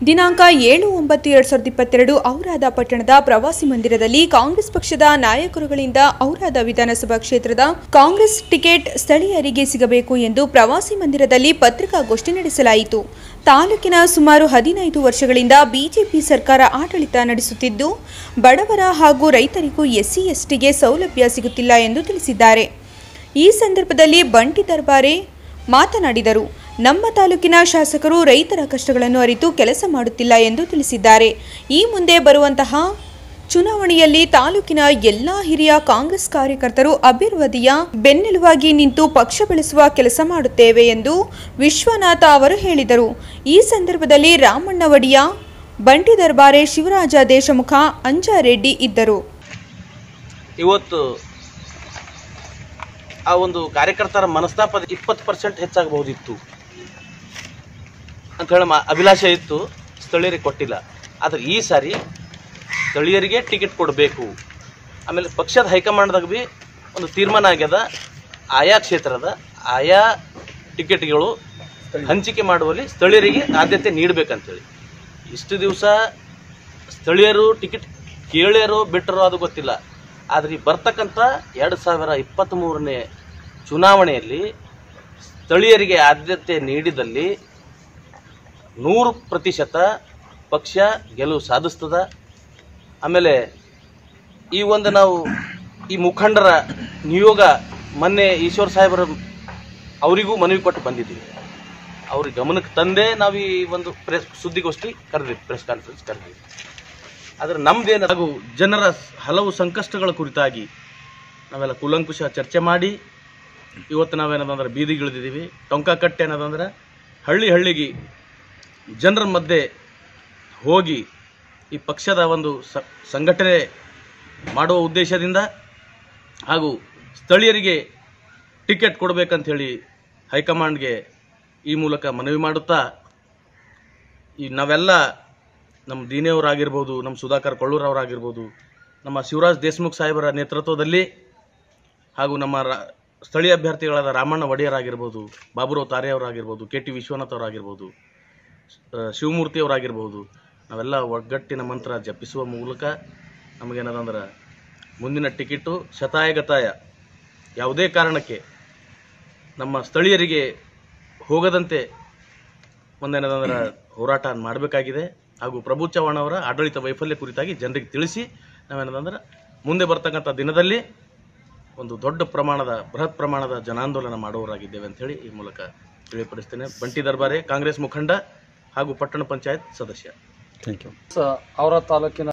ದಿನಾಂಕ ಏಳು ಒಂಬತ್ತು ಎರಡ್ ಸಾವಿರದ ಇಪ್ಪತ್ತೆರಡು ಔರಾದ ಪಟ್ಟಣದ ಪ್ರವಾಸಿ ಮಂದಿರದಲ್ಲಿ ಕಾಂಗ್ರೆಸ್ ಪಕ್ಷದ ನಾಯಕರುಗಳಿಂದ ಔರಾದ ವಿಧಾನಸಭಾ ಕ್ಷೇತ್ರದ ಕಾಂಗ್ರೆಸ್ ಟಿಕೆಟ್ ಸ್ಥಳೀಯರಿಗೆ ಸಿಗಬೇಕು ಎಂದು ಪ್ರವಾಸಿ ಮಂದಿರದಲ್ಲಿ ಪತ್ರಿಕಾಗೋಷ್ಠಿ ನಡೆಸಲಾಯಿತು ತಾಲೂಕಿನ ಸುಮಾರು ಹದಿನೈದು ವರ್ಷಗಳಿಂದ ಬಿಜೆಪಿ ಸರ್ಕಾರ ಆಡಳಿತ ನಡೆಸುತ್ತಿದ್ದು ಬಡವರ ಹಾಗೂ ರೈತರಿಗೂ ಎಸ್ಸಿ ಎಸ್ಟಿಗೆ ಸೌಲಭ್ಯ ಸಿಗುತ್ತಿಲ್ಲ ಎಂದು ತಿಳಿಸಿದ್ದಾರೆ ಈ ಸಂದರ್ಭದಲ್ಲಿ ಬಂಟಿ ದರ್ಬಾರೆ ಮಾತನಾಡಿದರು ನಮ್ಮ ತಾಲೂಕಿನ ಶಾಸಕರು ರೈತರ ಕಷ್ಟಗಳನ್ನು ಅರಿತು ಕೆಲಸ ಮಾಡುತ್ತಿಲ್ಲ ಎಂದು ತಿಳಿಸಿದ್ದಾರೆ ಈ ಮುಂದೆ ಬರುವಂತಹ ಚುನಾವಣೆಯಲ್ಲಿ ತಾಲೂಕಿನ ಎಲ್ಲ ಹಿರಿಯ ಕಾಂಗ್ರೆಸ್ ಕಾರ್ಯಕರ್ತರು ಅಭಿವೃದ್ಧಿಯ ಬೆನ್ನೆಲುವಾಗಿ ನಿಂತು ಪಕ್ಷ ಬೆಳೆಸುವ ಕೆಲಸ ಮಾಡುತ್ತೇವೆ ಎಂದು ವಿಶ್ವನಾಥ ಅವರು ಹೇಳಿದರು ಈ ಸಂದರ್ಭದಲ್ಲಿ ರಾಮಣ್ಣ ವಡಿಯ ಬಂಟಿ ದರ್ಬಾರೆ ಶಿವರಾಜ ದೇಶಮುಖ ಅಂಜಾರೆಡ್ಡಿ ಇದ್ದರು ಇವತ್ತು ಆ ಒಂದು ಕಾರ್ಯಕರ್ತರ ಮನಸ್ತಾಪ ಇಪ್ಪತ್ತು ಪರ್ಸೆಂಟ್ ಹೆಚ್ಚಾಗಬಹುದಿತ್ತು ಅಂತ ಹೇಳಿ ಮಾ ಅಭಿಲಾಷೆ ಇತ್ತು ಸ್ಥಳೀಯರಿಗೆ ಕೊಟ್ಟಿಲ್ಲ ಆದರೆ ಈ ಸಾರಿ ಸ್ಥಳೀಯರಿಗೆ ಟಿಕೆಟ್ ಕೊಡಬೇಕು ಆಮೇಲೆ ಪಕ್ಷದ ಹೈಕಮಾಂಡ್ದಾಗ ಭೀ ಒಂದು ತೀರ್ಮಾನ ಆಗ್ಯದ ಆಯಾ ಕ್ಷೇತ್ರದ ಆಯಾ ಟಿಕೆಟ್ಗಳು ಹಂಚಿಕೆ ಮಾಡುವಲ್ಲಿ ಸ್ಥಳೀಯರಿಗೆ ಆದ್ಯತೆ ನೀಡಬೇಕಂತೇಳಿ ಇಷ್ಟು ದಿವಸ ಸ್ಥಳೀಯರು ಟಿಕೆಟ್ ಕೇಳ್ಯಾರೋ ಬಿಟ್ಟರೋ ಅದು ಗೊತ್ತಿಲ್ಲ ಆದರೆ ಈ ಬರ್ತಕ್ಕಂಥ ಎರಡು ಸಾವಿರ ಇಪ್ಪತ್ತ್ಮೂರನೇ ಚುನಾವಣೆಯಲ್ಲಿ ಸ್ಥಳೀಯರಿಗೆ ಆದ್ಯತೆ ನೀಡಿದಲ್ಲಿ ನೂರು ಪ್ರತಿಶತ ಪಕ್ಷ ಗೆಲುವು ಸಾಧಿಸ್ತದ ಆಮೇಲೆ ಈ ಒಂದು ನಾವು ಈ ಮುಖಂಡರ ನಿಯೋಗ ಮೊನ್ನೆ ಈಶ್ವರ್ ಸಾಹೇಬರ ಅವರಿಗೂ ಮನವಿ ಕೊಟ್ಟು ಬಂದಿದ್ದೀವಿ ಅವ್ರ ಗಮನಕ್ಕೆ ತಂದೇ ನಾವು ಈ ಒಂದು ಪ್ರೆಸ್ ಸುದ್ದಿಗೋಷ್ಠಿ ಕರೆದಿವಿ ಪ್ರೆಸ್ ಕಾನ್ಫರೆನ್ಸ್ ಕರೆದಿವಿ ಆದರೆ ನಮ್ದೇನು ಹಾಗೂ ಜನರ ಹಲವು ಸಂಕಷ್ಟಗಳ ಕುರಿತಾಗಿ ನಾವೆಲ್ಲ ಕೂಲಂಕುಷ ಚರ್ಚೆ ಮಾಡಿ ಇವತ್ತು ನಾವೇನದಂದ್ರೆ ಬೀದಿಗಿಳಿದಿದ್ದೀವಿ ಟೊಂಕ ಕಟ್ಟೆ ಏನದಂದ್ರೆ ಹಳ್ಳಿ ಹಳ್ಳಿಗೆ ಜನರ ಮಧ್ಯೆ ಹೋಗಿ ಈ ಪಕ್ಷದ ಒಂದು ಸ ಸಂಘಟನೆ ಮಾಡುವ ಉದ್ದೇಶದಿಂದ ಹಾಗೂ ಸ್ಥಳೀಯರಿಗೆ ಟಿಕೆಟ್ ಕೊಡಬೇಕಂತ ಹೇಳಿ ಹೈಕಮಾಂಡ್ಗೆ ಈ ಮೂಲಕ ಮನವಿ ಮಾಡುತ್ತಾ ಈ ನಾವೆಲ್ಲ ನಮ್ಮ ದೀನೆಯವರಾಗಿರ್ಬೋದು ನಮ್ಮ ಸುಧಾಕರ್ ಕೊಳ್ಳೂರವರಾಗಿರ್ಬೋದು ನಮ್ಮ ಶಿವರಾಜ್ ದೇಶ್ಮುಖ್ ಸಾಹೇಬರ ನೇತೃತ್ವದಲ್ಲಿ ಹಾಗೂ ನಮ್ಮ ರಾ ಸ್ಥಳೀಯ ಅಭ್ಯರ್ಥಿಗಳಾದ ರಾಮಣ್ಣ ಒಡೆಯರಾಗಿರ್ಬೋದು ಬಾಬುರಾವ್ ತಾರೆ ಅವರಾಗಿರ್ಬೋದು ಕೆ ಟಿ ವಿಶ್ವನಾಥ್ ಅವರಾಗಿರ್ಬೋದು ಆ, ಶಿವಮೂರ್ತಿ ಅವರಾಗಿರ್ಬೋದು ನಾವೆಲ್ಲ ಒಗ್ಗಟ್ಟಿನ ಮಂತ್ರ ಜಪಿಸುವ ಮೂಲಕ ನಮಗೇನದಂದ್ರೆ ಮುಂದಿನ ಟಿಕೆಟು ಶತಾಯಗತಾಯ ಯಾವುದೇ ಕಾರಣಕ್ಕೆ ನಮ್ಮ ಸ್ಥಳೀಯರಿಗೆ ಹೋಗದಂತೆ ಒಂದೇನದಂದ್ರೆ ಹೋರಾಟ ಮಾಡಬೇಕಾಗಿದೆ ಹಾಗೂ ಪ್ರಭು ಚವ್ಹಾಣ್ ಅವರ ಆಡಳಿತ ವೈಫಲ್ಯ ಕುರಿತಾಗಿ ಜನರಿಗೆ ತಿಳಿಸಿ ನಾವೇನದಂದ್ರೆ ಮುಂದೆ ಬರ್ತಕ್ಕಂಥ ದಿನದಲ್ಲಿ ಒಂದು ದೊಡ್ಡ ಪ್ರಮಾಣದ ಬೃಹತ್ ಪ್ರಮಾಣದ ಜನಾಂದೋಲನ ಮಾಡುವವರಾಗಿದ್ದೇವೆ ಅಂತ ಹೇಳಿ ಈ ಮೂಲಕ ತಿಳಿಪಡಿಸ್ತೇನೆ ಬಂಟಿ ದರ್ಬಾರೆ ಕಾಂಗ್ರೆಸ್ ಮುಖಂಡ ಹಾಗೂ ಪಟ್ಟಣ ಪಂಚಾಯತ್ ಸದಸ್ಯ ಸ- ಅವರ ತಾಲೂಕಿನ